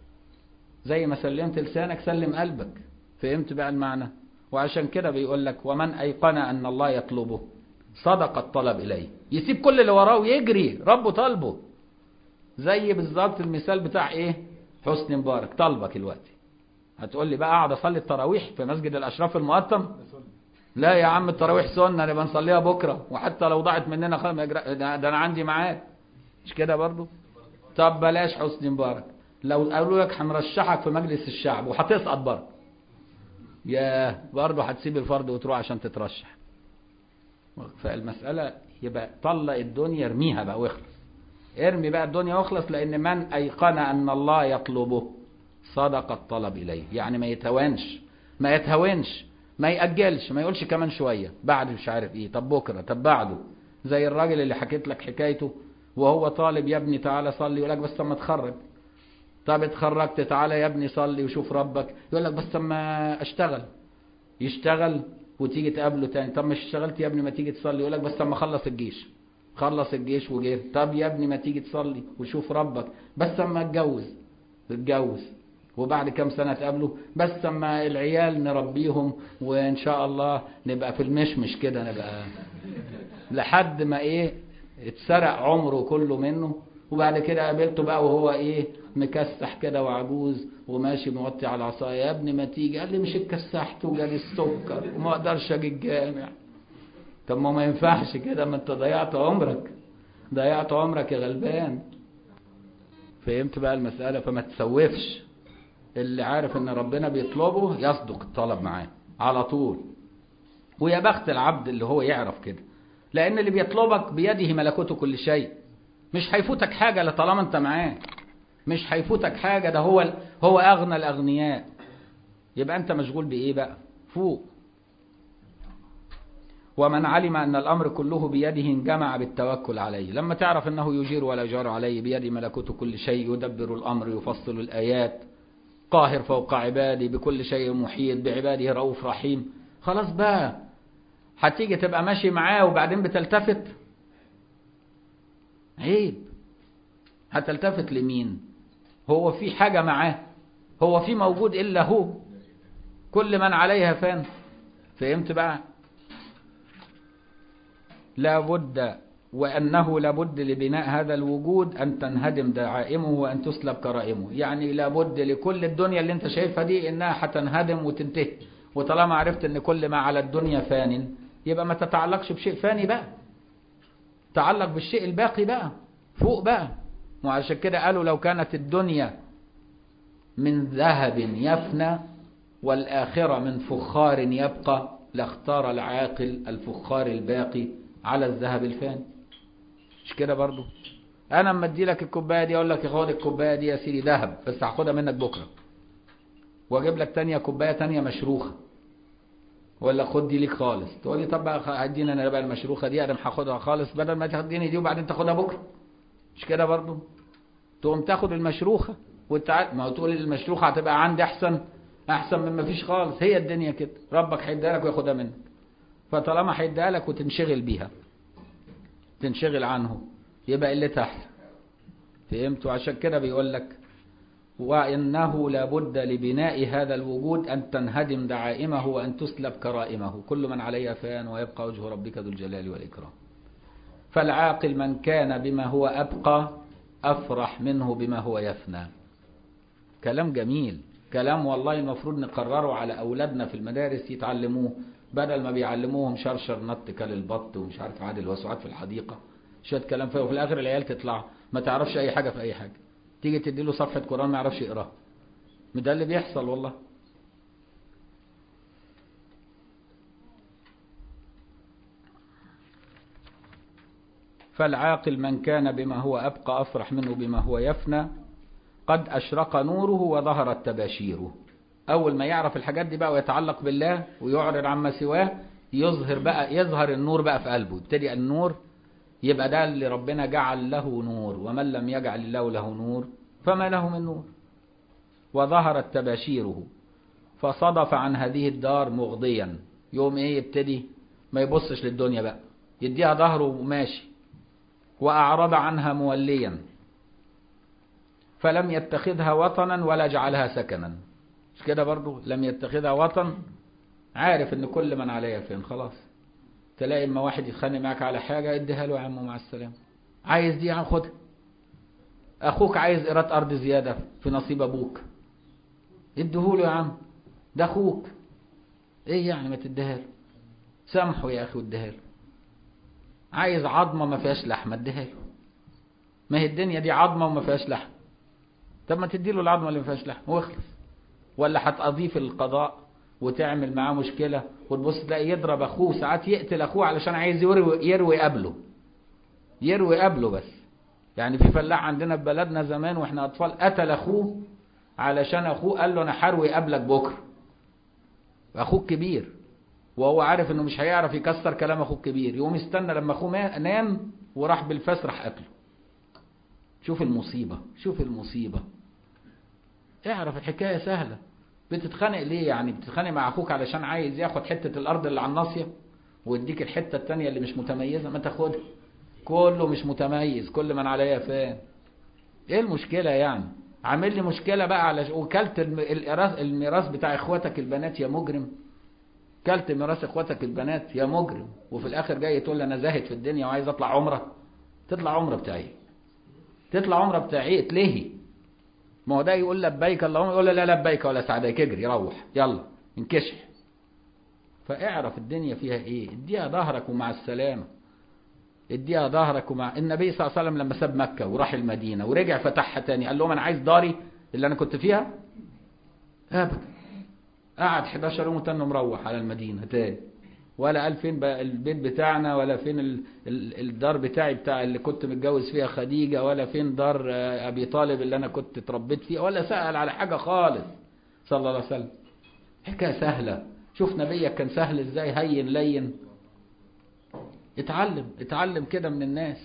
زي ما سلمت لسانك سلم قلبك فهمت بقى المعنى وعشان كده بيقول لك ومن أيقن أن الله يطلبه صدق الطلب إليه يسيب كل اللي وراه ويجري ربه طلبه زي بالظبط المثال بتاع ايه حسني مبارك طلبك الوقت هتقول لي بقى اقعد اصلي التراويح في مسجد الاشراف المقطم لا يا عم التراويح سنه نبقى نصليها بكره وحتى لو ضاعت مننا خمس ده انا عندي ميعاد مش كده برضو طب بلاش حسني مبارك لو قالوا لك هنرشحك في مجلس الشعب وهتسقط برضه يا برضه هتسيب الفرض وتروح عشان تترشح فالمسألة يبقى طلق الدنيا ارميها بقى واخلص ارمي بقى الدنيا واخلص لأن من أيقن أن الله يطلبه صدق الطلب إليه يعني ما يتهونش ما يتهونش ما يأجلش ما يقولش كمان شوية بعد مش عارف ايه طب بكرة طب بعده زي الراجل اللي حكيت لك حكايته وهو طالب يا ابني تعالى صلي يقول لك بس اما اتخرج طب اتخرجت تعالى يا ابني صلي وشوف ربك يقول لك بس اما اشتغل يشتغل وتيجي تقابله تاني طب مش اشتغلت يا ابني ما تيجي تصلي يقول لك بس اما اخلص الجيش خلص الجيش وجه طب يا ابني ما تيجي تصلي وشوف ربك بس اما اتجوز اتجوز وبعد كام سنة تقابله بس اما العيال نربيهم وان شاء الله نبقى في المشمش كده نبقى لحد ما ايه اتسرق عمره كله منه وبعد كده قابلته بقى وهو ايه مكسح كده وعجوز وماشي موطي على العصايه يا ابني ما تيجي قال لي مش اتكسحت وجالي السكر وما اقدرش اجي الجامع طب ما ما ينفعش كده ما انت ضيعت عمرك ضيعت عمرك يا غلبان فهمت بقى المسألة فما تسوفش اللي عارف ان ربنا بيطلبه يصدق الطلب معاه على طول ويا بخت العبد اللي هو يعرف كده لان اللي بيطلبك بيده ملكوت كل شيء مش هيفوتك حاجة لطالما انت معاه مش هيفوتك حاجة ده هو هو اغنى الاغنياء يبقى انت مشغول بايه بقى فوق ومن علم أن الأمر كله بيده انجمع بالتوكل عليه لما تعرف أنه يجير ولا يجار عليه بيد ملكوت كل شيء يدبر الأمر يفصل الآيات قاهر فوق عباده بكل شيء محيط بعباده رؤوف رحيم خلاص بقى هتيجي تبقى ماشي معاه وبعدين بتلتفت عيب هتلتفت لمين هو في حاجة معاه هو في موجود إلا هو كل من عليها فان فهمت بقى لابد وأنه لابد لبناء هذا الوجود أن تنهدم دعائمه وأن تسلب كرائمه يعني لابد لكل الدنيا اللي انت شايفها دي إنها هتنهدم وتنتهي وطالما عرفت أن كل ما على الدنيا فان يبقى ما تتعلقش بشيء فاني بقى تعلق بالشيء الباقي بقى فوق بقى وعشان كده قالوا لو كانت الدنيا من ذهب يفنى والآخرة من فخار يبقى لاختار العاقل الفخار الباقي على الذهب الفاني مش كده برضو انا اما ادي لك الكوبايه دي اقول لك خد الكوبايه دي يا سيدي ذهب بس هاخدها منك بكره واجيب لك تانية كوبايه تانية مشروخه ولا خد دي ليك خالص تقول لي طب بقى هدينا انا بقى المشروخه دي انا هاخدها خالص بدل ما تديني دي وبعدين تاخدها بكره مش كده برضو تقوم تاخد المشروخه وانت ما تقول المشروخه هتبقى عندي احسن احسن من ما فيش خالص هي الدنيا كده ربك هيديها لك وياخدها منك فطالما هيديها لك وتنشغل بيها تنشغل عنه يبقى قلتها احسن فهمت وعشان كده بيقول لك وانه لابد لبناء هذا الوجود ان تنهدم دعائمه وان تسلب كرائمه كل من عليها فان ويبقى وجه ربك ذو الجلال والاكرام فالعاقل من كان بما هو ابقى افرح منه بما هو يفنى كلام جميل كلام والله المفروض نقرره على اولادنا في المدارس يتعلموه بدل ما بيعلموهم شرشر نط كل البط ومش عارف عادل الوسعات في الحديقة شوية كلام فيه وفي الآخر العيال تطلع ما تعرفش أي حاجة في أي حاجة تيجي تديله صفحة قرآن ما يعرفش يقراها ده اللي بيحصل والله فالعاقل من كان بما هو أبقى أفرح منه بما هو يفنى قد أشرق نوره وظهرت تباشيره أول ما يعرف الحاجات دي بقى ويتعلق بالله ويعرض عما سواه يظهر بقى يظهر النور بقى في قلبه يبتدي النور يبقى ده اللي ربنا جعل له نور ومن لم يجعل الله له نور فما له من نور وظهرت تباشيره فصدف عن هذه الدار مغضيا يوم ايه يبتدي ما يبصش للدنيا بقى يديها ظهره وماشي وأعرض عنها موليا فلم يتخذها وطنا ولا جعلها سكنا مش كده برضو لم يتخذها وطن عارف ان كل من عليها فين خلاص تلاقي اما واحد يتخانق معاك على حاجة اديها له يا عم مع السلامة عايز دي عم خدها اخوك عايز ايراد ارض زيادة في نصيب ابوك اديهوله يا عم ده اخوك ايه يعني ما تديها له سامحه يا اخي واديها له عايز عظمة ما فيهاش لحمة اديها له ما هي الدنيا دي عظمة وما فيهاش لحمة طب ما تديله العظمة اللي ما فيهاش لحمة واخلص ولا هتقضيه في القضاء وتعمل معاه مشكلة وتبص تلاقي يضرب أخوه ساعات يقتل أخوه علشان عايز يروي, يروي قبله يروي قبله بس يعني في فلاح عندنا في بلدنا زمان واحنا أطفال قتل أخوه علشان أخوه قال له أنا حروي قبلك بكرة أخوك كبير وهو عارف انه مش هيعرف يكسر كلام اخوه الكبير يقوم يستنى لما اخوه نام وراح بالفاس راح قتله شوف المصيبة شوف المصيبة اعرف الحكاية سهلة بتتخانق ليه يعني بتتخانق مع اخوك علشان عايز ياخد حتة الارض اللي على الناصية ويديك الحتة التانية اللي مش متميزة ما تاخدها كله مش متميز كل من عليها فان ايه المشكلة يعني عامل لي مشكلة بقى على وكلت الميراث بتاع اخواتك البنات يا مجرم كلت ميراث اخواتك البنات يا مجرم وفي الاخر جاي تقول لي انا زاهد في الدنيا وعايز اطلع عمره تطلع عمره بتاعي تطلع عمره بتاعي اتلهي ما هو ده يقول لبيك اللهم يقول لا لبيك ولا سعديك اجري روح يلا انكشف فاعرف الدنيا فيها ايه اديها ظهرك ومع السلامه اديها ظهرك ومع النبي صلى الله عليه وسلم لما ساب مكه وراح المدينه ورجع فتحها تاني قال لهم انا عايز داري اللي انا كنت فيها ابدا قعد 11 يوم وتاني مروح على المدينة تاني ولا قال فين بقى البيت بتاعنا ولا فين ال ال الدار بتاعي بتاع اللي كنت متجوز فيها خديجة ولا فين دار أبي طالب اللي أنا كنت اتربيت فيها ولا سأل على حاجة خالص صلى الله عليه وسلم حكاية سهلة شوف نبيك كان سهل ازاي هين لين اتعلم اتعلم كده من الناس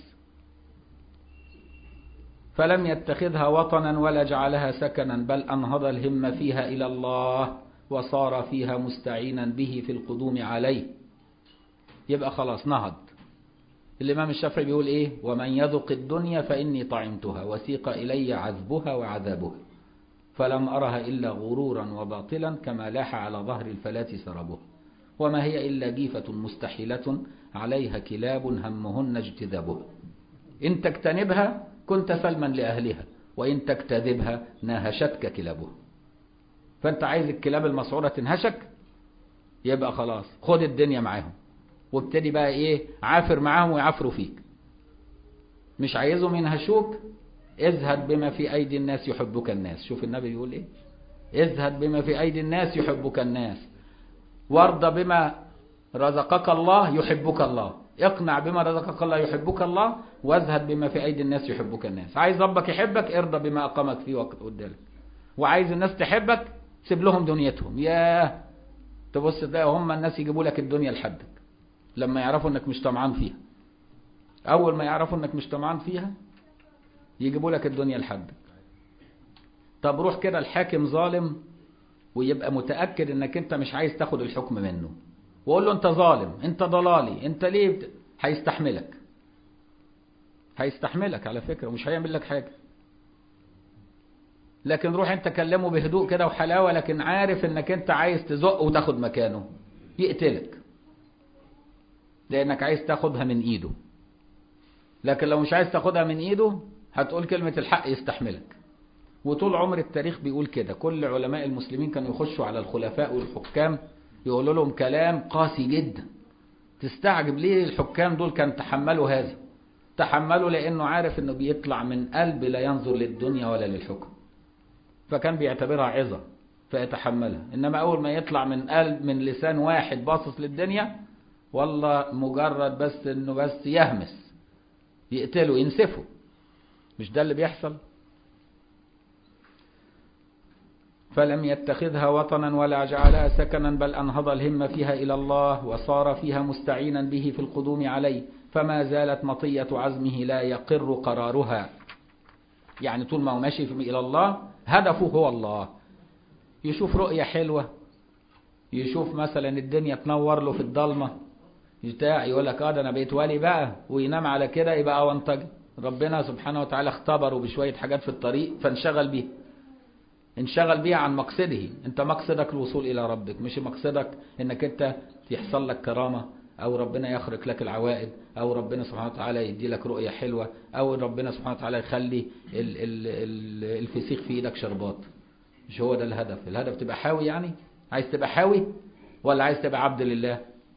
فلم يتخذها وطنا ولا جعلها سكنا بل أنهض الهم فيها إلى الله وصار فيها مستعينا به في القدوم عليه يبقى خلاص نهض الإمام الشافعي بيقول إيه ومن يذق الدنيا فإني طعمتها وسيق إلي عذبها وعذابها فلم أرها إلا غرورا وباطلا كما لاح على ظهر الفلاة سربها وما هي إلا جيفة مستحيلة عليها كلاب همهن اجتذابها إن تجتنبها كنت سلما لأهلها وإن تجتذبها ناهشتك كلابها فأنت عايز الكلاب المسعورة تنهشك يبقى خلاص خد الدنيا معاهم وابتدي بقى ايه عافر معاهم ويعافروا فيك مش عايزهم ينهشوك ازهد بما في ايدي الناس يحبك الناس شوف النبي بيقول ايه ازهد بما في ايدي الناس يحبك الناس وارضى بما رزقك الله يحبك الله اقنع بما رزقك الله يحبك الله وازهد بما في ايدي الناس يحبك الناس عايز ربك يحبك ارضى بما اقامك فيه وقت قدامك وعايز الناس تحبك سيب لهم دنيتهم ياه تبص تلاقي هم الناس يجيبوا لك الدنيا لحدك لما يعرفوا انك مش طمعان فيها اول ما يعرفوا انك مش طمعان فيها يجيبوا لك الدنيا لحدك طب روح كده الحاكم ظالم ويبقى متأكد انك انت مش عايز تاخد الحكم منه وقول له انت ظالم انت ضلالي انت ليه بت... هيستحملك هيستحملك على فكرة ومش هيعمل لك حاجة لكن روح انت كلمه بهدوء كده وحلاوة لكن عارف انك انت عايز تزق وتاخد مكانه يقتلك لانك عايز تاخدها من ايده لكن لو مش عايز تاخدها من ايده هتقول كلمة الحق يستحملك وطول عمر التاريخ بيقول كده كل علماء المسلمين كانوا يخشوا على الخلفاء والحكام يقولوا لهم كلام قاسي جدا تستعجب ليه الحكام دول كان تحملوا هذا تحملوا لانه عارف انه بيطلع من قلب لا ينظر للدنيا ولا للحكم فكان بيعتبرها عظة فيتحملها انما اول ما يطلع من قلب من لسان واحد باصص للدنيا والله مجرد بس انه بس يهمس يقتله ينسفه مش ده اللي بيحصل فلم يتخذها وطنا ولا جعلها سكنا بل أنهض الهم فيها إلى الله وصار فيها مستعينا به في القدوم عليه فما زالت مطية عزمه لا يقر قرارها يعني طول ما هو ماشي إلى الله هدفه هو الله يشوف رؤية حلوة يشوف مثلا الدنيا تنور له في الضلمة بتاع يقول لك اه ده انا بقيت ولي بقى وينام على كده يبقى اونطج ربنا سبحانه وتعالى اختبره بشوية حاجات في الطريق فانشغل بيه انشغل بيها عن مقصده انت مقصدك الوصول الى ربك مش مقصدك انك انت يحصل لك كرامة او ربنا يخرق لك العوائد او ربنا سبحانه وتعالى يدي لك رؤية حلوة او ربنا سبحانه وتعالى يخلي ال ال ال الفسيخ في ايدك شربات مش هو ده الهدف الهدف تبقى حاوي يعني عايز تبقى حاوي ولا عايز تبقى عبد لله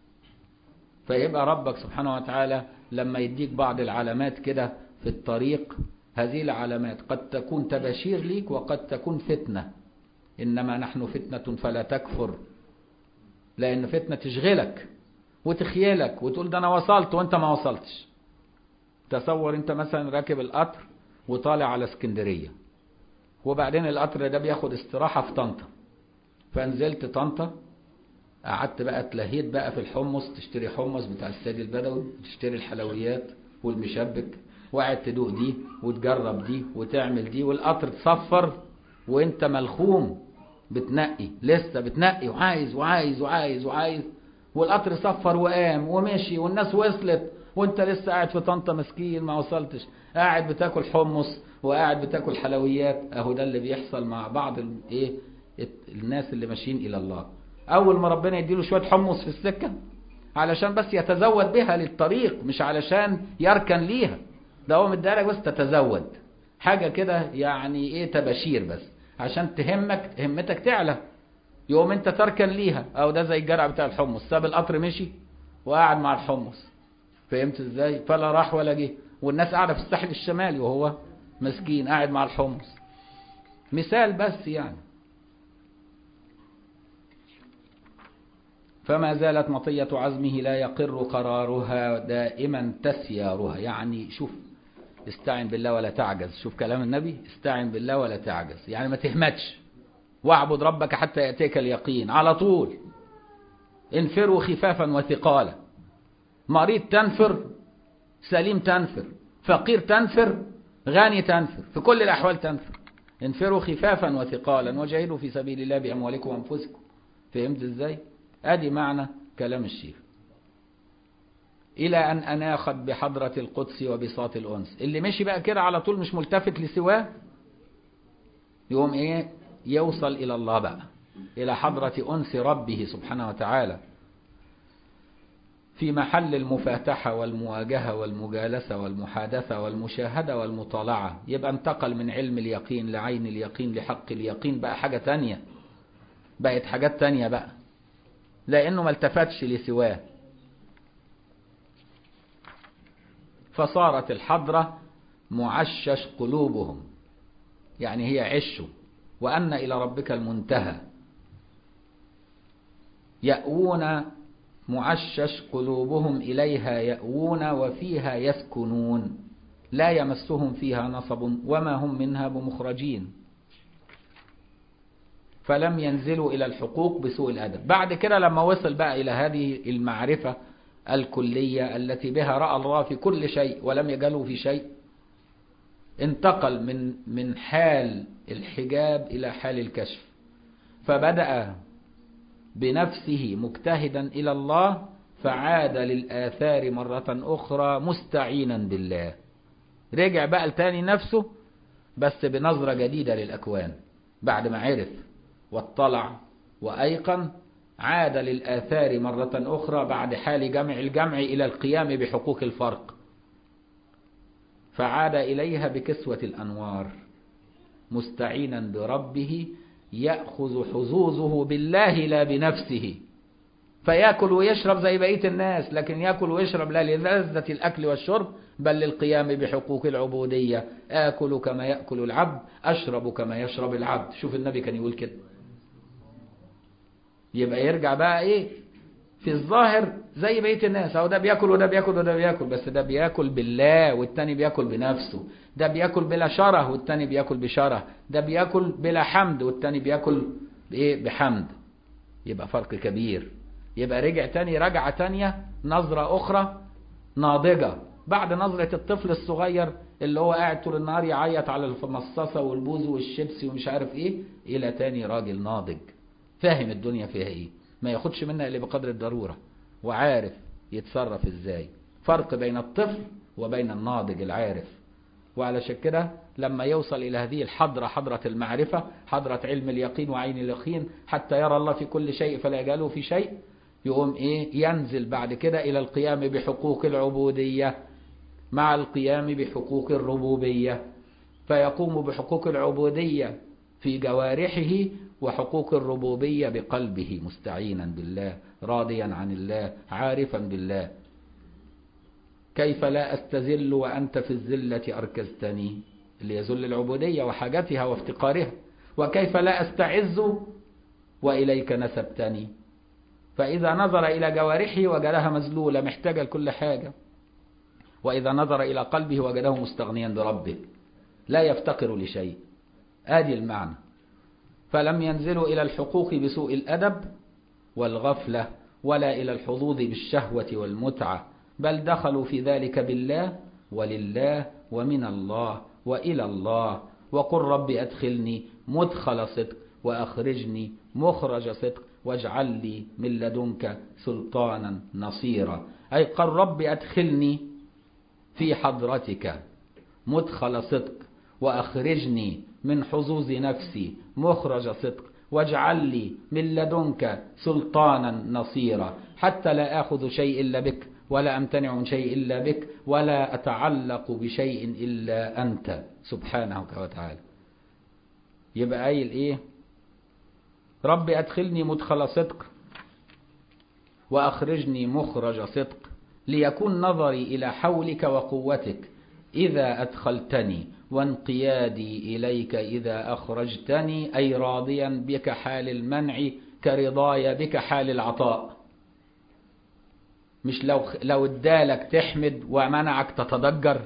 فيبقى ربك سبحانه وتعالى لما يديك بعض العلامات كده في الطريق هذه العلامات قد تكون تبشير ليك وقد تكون فتنة إنما نحن فتنة فلا تكفر لأن فتنة تشغلك وتخيلك وتقول ده أنا وصلت وأنت ما وصلتش تصور أنت مثلا راكب القطر وطالع على اسكندرية وبعدين القطر ده بياخد استراحة في طنطا فنزلت طنطا قعدت بقى اتلهيت بقى في الحمص تشتري حمص بتاع السيد البدوي تشتري الحلويات والمشبك وقاعد تدوق دي وتجرب دي وتعمل دي والقطر تصفر وانت ملخوم بتنقي لسه بتنقي وعايز وعايز وعايز وعايز والقطر صفر وقام ومشي والناس وصلت وانت لسه قاعد في طنطا مسكين ما وصلتش قاعد بتاكل حمص وقاعد بتاكل حلويات اهو ده اللي بيحصل مع بعض الايه الناس اللي ماشيين الى الله اول ما ربنا يديله شويه حمص في السكه علشان بس يتزود بها للطريق مش علشان يركن ليها ده هو مديلك بس تتزود حاجة كده يعني ايه تبشير بس عشان تهمك همتك تعلى يوم انت تركن ليها او ده زي الجرع بتاع الحمص ساب القطر مشي وقعد مع الحمص فهمت ازاي فلا راح ولا جه والناس قاعدة في الساحل الشمالي وهو مسكين قاعد مع الحمص مثال بس يعني فما زالت مطية عزمه لا يقر قرارها دائما تسيارها يعني شوف استعن بالله ولا تعجز شوف كلام النبي استعن بالله ولا تعجز يعني ما تهمتش واعبد ربك حتى يأتيك اليقين على طول انفروا خفافا وثقالا مريض تنفر سليم تنفر فقير تنفر غني تنفر في كل الأحوال تنفر انفروا خفافا وثقالا وجاهدوا في سبيل الله بأموالكم وأنفسكم فهمت ازاي ادي معنى كلام الشيخ الى ان اناخت بحضرة القدس وبساط الانس اللي مشي بقى كده على طول مش ملتفت لسواه يقوم ايه يوصل الى الله بقى الى حضرة انس ربه سبحانه وتعالى في محل المفاتحة والمواجهة والمجالسة والمحادثة والمشاهدة والمطالعة يبقى انتقل من علم اليقين لعين اليقين لحق اليقين بقى حاجة تانية بقت حاجات تانية بقى لأنه ما التفتش لسواه فصارت الحضرة معشش قلوبهم يعني هي عشوا وأن إلى ربك المنتهى يأوون معشش قلوبهم إليها يأوون وفيها يسكنون لا يمسهم فيها نصب وما هم منها بمخرجين فلم ينزلوا إلى الحقوق بسوء الأدب بعد كده لما وصل بقى إلى هذه المعرفة الكلية التي بها رأى الله في كل شيء ولم يجله في شيء انتقل من من حال الحجاب إلى حال الكشف فبدأ بنفسه مجتهدا إلى الله فعاد للآثار مرة أخرى مستعينا بالله رجع بقى لتاني نفسه بس بنظرة جديدة للأكوان بعد ما عرف واطلع وأيقن عاد للآثار مرة أخرى بعد حال جمع الجمع إلى القيام بحقوق الفرق فعاد إليها بكسوة الأنوار مستعينا بربه يأخذ حظوظه بالله لا بنفسه فيأكل ويشرب زي بقية الناس لكن يأكل ويشرب لا للذة الأكل والشرب بل للقيام بحقوق العبودية آكل كما يأكل العبد أشرب كما يشرب العبد شوف النبي كان يقول كده يبقى يرجع بقى ايه في الظاهر زي بقيه الناس اهو ده بياكل وده بياكل وده بياكل بس ده بياكل بالله والتاني بياكل بنفسه ده بياكل بلا شره والتاني بياكل بشره ده بياكل بلا حمد والتاني بياكل بايه بحمد يبقى فرق كبير يبقى رجع تاني رجعه تانية نظره اخرى ناضجه بعد نظره الطفل الصغير اللي هو قاعد طول النهار يعيط على المصاصه والبوز والشيبسي ومش عارف ايه الى تاني راجل ناضج فاهم الدنيا فيها ايه ما ياخدش منها الا بقدر الضرورة وعارف يتصرف ازاي فرق بين الطفل وبين الناضج العارف وعلشان كده لما يوصل الى هذه الحضرة حضرة المعرفة حضرة علم اليقين وعين اليقين حتى يرى الله في كل شيء فلا يجاله في شيء يقوم ايه ينزل بعد كده الى القيام بحقوق العبودية مع القيام بحقوق الربوبية فيقوم بحقوق العبودية في جوارحه وحقوق الربوبية بقلبه مستعينا بالله راضيا عن الله عارفا بالله كيف لا أستزل وأنت في الزلة أركزتني اللي يزل العبودية وحاجتها وافتقارها وكيف لا أستعز وإليك نسبتني فإذا نظر إلى جوارحه وجدها مذلولة محتاجة لكل حاجة وإذا نظر إلى قلبه وجده مستغنيا بربه لا يفتقر لشيء آدي المعنى فلم ينزلوا إلى الحقوق بسوء الأدب والغفلة ولا إلى الحظوظ بالشهوة والمتعة بل دخلوا في ذلك بالله ولله ومن الله وإلى الله وقل رب أدخلني مدخل صدق وأخرجني مخرج صدق واجعل لي من لدنك سلطانا نصيرا أي قل رب أدخلني في حضرتك مدخل صدق وأخرجني من حظوظ نفسي مخرج صدق واجعل لي من لدنك سلطانا نصيرا حتى لا آخذ شيء إلا بك ولا أمتنع من شيء إلا بك ولا أتعلق بشيء إلا أنت سبحانه وتعالى يبقى قايل إيه رب أدخلني مدخل صدق وأخرجني مخرج صدق ليكون نظري إلى حولك وقوتك إذا أدخلتني وانقيادي إليك إذا أخرجتني أي راضيا بك حال المنع كرضاي بك حال العطاء مش لو لو ادالك تحمد ومنعك تتضجر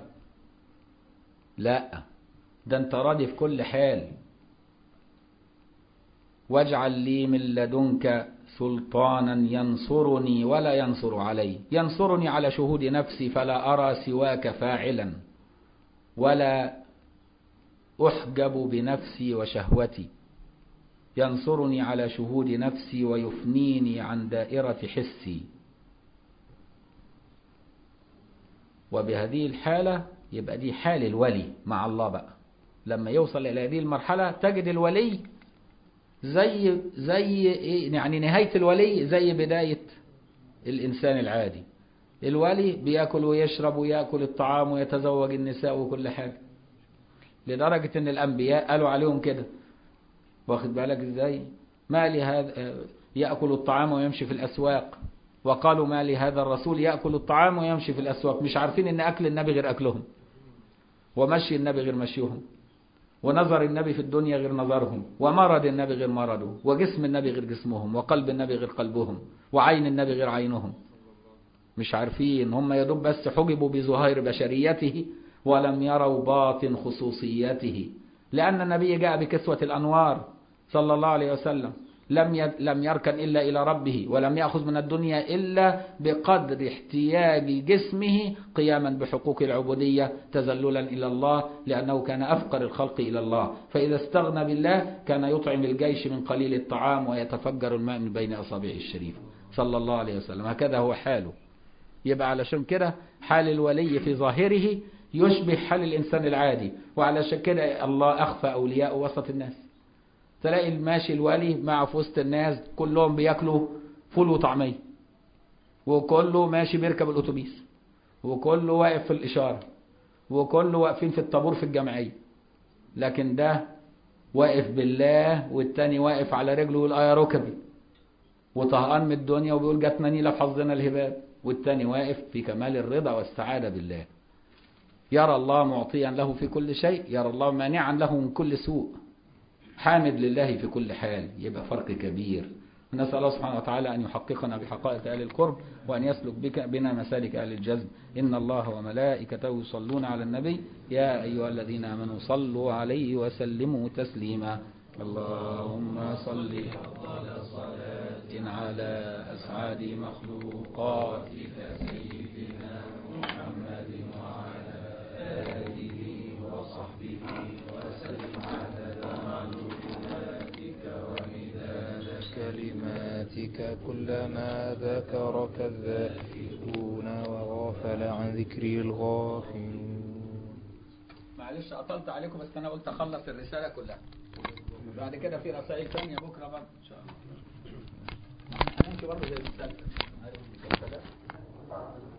لا ده انت راضي في كل حال واجعل لي من لدنك سلطانا ينصرني ولا ينصر علي ينصرني على شهود نفسي فلا أرى سواك فاعلا ولا أحجب بنفسي وشهوتي ينصرني على شهود نفسي ويفنيني عن دائرة حسي وبهذه الحالة يبقى دي حال الولي مع الله بقى لما يوصل إلى هذه المرحلة تجد الولي زي زي يعني نهاية الولي زي بداية الإنسان العادي الولي بياكل ويشرب وياكل الطعام ويتزوج النساء وكل حاجة لدرجة ان الانبياء قالوا عليهم كده واخد بالك ازاي ما لهذا يأكل الطعام ويمشي في الاسواق وقالوا ما لهذا الرسول يأكل الطعام ويمشي في الاسواق مش عارفين ان اكل النبي غير اكلهم ومشي النبي غير مشيهم ونظر النبي في الدنيا غير نظرهم ومرض النبي غير مرضه وجسم النبي غير جسمهم وقلب النبي غير قلبهم وعين النبي غير عينهم مش عارفين هم يدوب بس حجبوا بظهير بشريته ولم يروا باطن خصوصيته لأن النبي جاء بكسوة الأنوار صلى الله عليه وسلم لم لم يركن إلا إلى ربه ولم يأخذ من الدنيا إلا بقدر احتياج جسمه قياما بحقوق العبودية تذللا إلى الله لأنه كان أفقر الخلق إلى الله فإذا استغنى بالله كان يطعم الجيش من قليل الطعام ويتفجر الماء من بين أصابعه الشريفة صلى الله عليه وسلم هكذا هو حاله يبقى علشان كده حال الولي في ظاهره يشبه حال الإنسان العادي وعلشان كده الله أخفى أولياء وسط الناس تلاقي الماشي الولي مع في وسط الناس كلهم بياكلوا فول وطعمية وكله ماشي بيركب الأتوبيس وكله واقف في الإشارة وكله واقفين في الطابور في الجمعية لكن ده واقف بالله والتاني واقف على رجله يقول يا ركبي وطهقان من الدنيا وبيقول جاتنا نيلة في حظنا الهباب والتاني واقف في كمال الرضا والسعادة بالله يرى الله معطيا له في كل شيء يرى الله مانعا له من كل سوء حامد لله في كل حال يبقى فرق كبير نسأل الله سبحانه وتعالى أن يحققنا بحقائق أهل القرب وأن يسلك بك بنا مسالك أهل الجزم إن الله وملائكته يصلون على النبي يا أيها الذين آمنوا صلوا عليه وسلموا تسليما اللهم صل أفضل صلاة على أسعد مخلوقاتك سيدنا محمد وعلى آله وصحبه وسلم عدد معلوماتك ومداد كلماتك كلما ذكرك الذاكرون وغافل عن ذكري الغافلون معلش قطلت عليكم بس أنا قلت أخلص الرسالة كلها بعد كده في رسائل ثانية بكرة برضه إن شاء الله هنمشي برضه زي المسلسل عارف المسلسلات